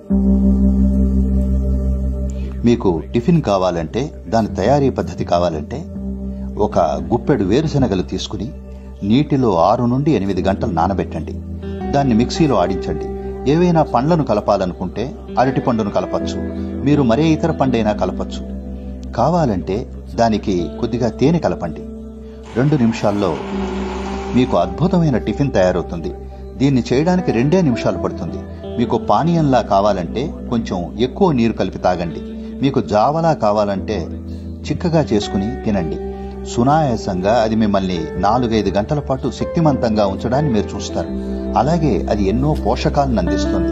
మీకు టిఫిన్ కావాలంటే దాని తయారీ పద్ధతి కావాలంటే ఒక గుప్పెడు వేరుశనగలు తీసుకుని నీటిలో ఆరు నుండి ఎనిమిది గంటలు నానబెట్టండి దాన్ని మిక్సీలో ఆడించండి ఏవైనా పండ్లను కలపాలనుకుంటే అరటి పండును కలపచ్చు మీరు మరే ఇతర పండైనా కలపచ్చు కావాలంటే దానికి కొద్దిగా తేనె కలపండి రెండు నిమిషాల్లో మీకు అద్భుతమైన టిఫిన్ తయారవుతుంది దీన్ని చేయడానికి రెండే నిమిషాలు పడుతుంది మీకు పానీయంలా కావాలంటే కొంచెం ఎక్కువ నీరు కలిపి తాగండి మీకు జావలా కావాలంటే చిక్కగా చేసుకుని తినండి సునాయాసంగా అది మిమ్మల్ని నాలుగైదు గంటల పాటు శక్తిమంతంగా ఉంచడాన్ని మీరు చూస్తారు అలాగే అది ఎన్నో పోషకాలను అందిస్తుంది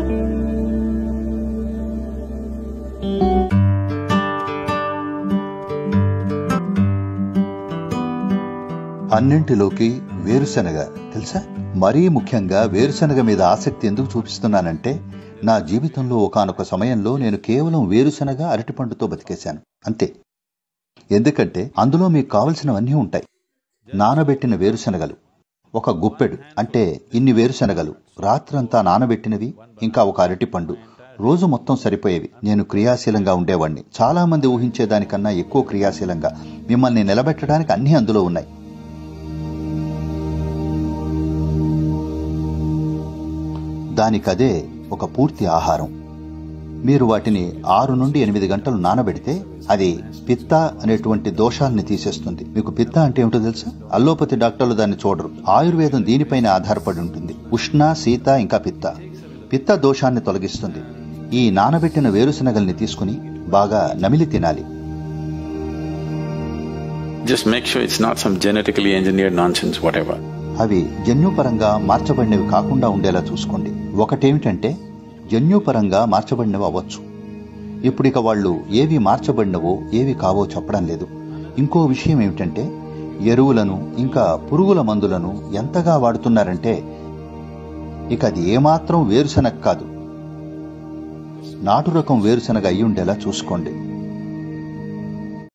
అన్నింటిలోకి వేరుశనగ తెలుసా మరీ ముఖ్యంగా వేరుశనగ మీద ఆసక్తి ఎందుకు చూపిస్తున్నానంటే నా జీవితంలో ఒకానొక సమయంలో నేను కేవలం వేరుశనగ అరటిపండుతో బతికేశాను అంతే ఎందుకంటే అందులో మీకు కావలసినవన్నీ ఉంటాయి నానబెట్టిన వేరుశనగలు ఒక గుప్పెడు అంటే ఇన్ని వేరుశనగలు రాత్రంతా నానబెట్టినవి ఇంకా ఒక అరటిపండు రోజు మొత్తం సరిపోయేవి నేను క్రియాశీలంగా ఉండేవాణ్ణి చాలా మంది ఊహించేదానికన్నా ఎక్కువ క్రియాశీలంగా మిమ్మల్ని నిలబెట్టడానికి అన్నీ అందులో ఉన్నాయి దానికదే ఒక పూర్తి ఆహారం మీరు వాటిని ఆరు నుండి ఎనిమిది గంటలు నానబెడితే అది పిత్త అనేటువంటి దోషాలని తీసేస్తుంది మీకు పిత్త అంటే ఏమిటో తెలుసా అల్లోపతి డాక్టర్లు దాన్ని చూడరు ఆయుర్వేదం దీనిపైన ఆధారపడి ఉంటుంది ఉష్ణ శీత ఇంకా పిత్త పిత్త దోషాన్ని తొలగిస్తుంది ఈ నానబెట్టిన వేరుశనగల్ని తీసుకుని బాగా నమిలి తినాలి Just make sure it's not some genetically engineered nonsense, whatever. అవి జన్యుపరంగా మార్చబడినవి కాకుండా ఉండేలా చూసుకోండి ఒకటేమిటంటే జన్యుపరంగా మార్చబడినవి అవ్వచ్చు ఇప్పుడు ఇక వాళ్ళు ఏవి మార్చబడినవో ఏవి కావో చెప్పడం లేదు ఇంకో విషయం ఏమిటంటే ఎరువులను ఇంకా పురుగుల మందులను ఎంతగా వాడుతున్నారంటే ఇక అది ఏమాత్రం వేరుశనగ కాదు నాటు రకం వేరుశనగ అయి ఉండేలా చూసుకోండి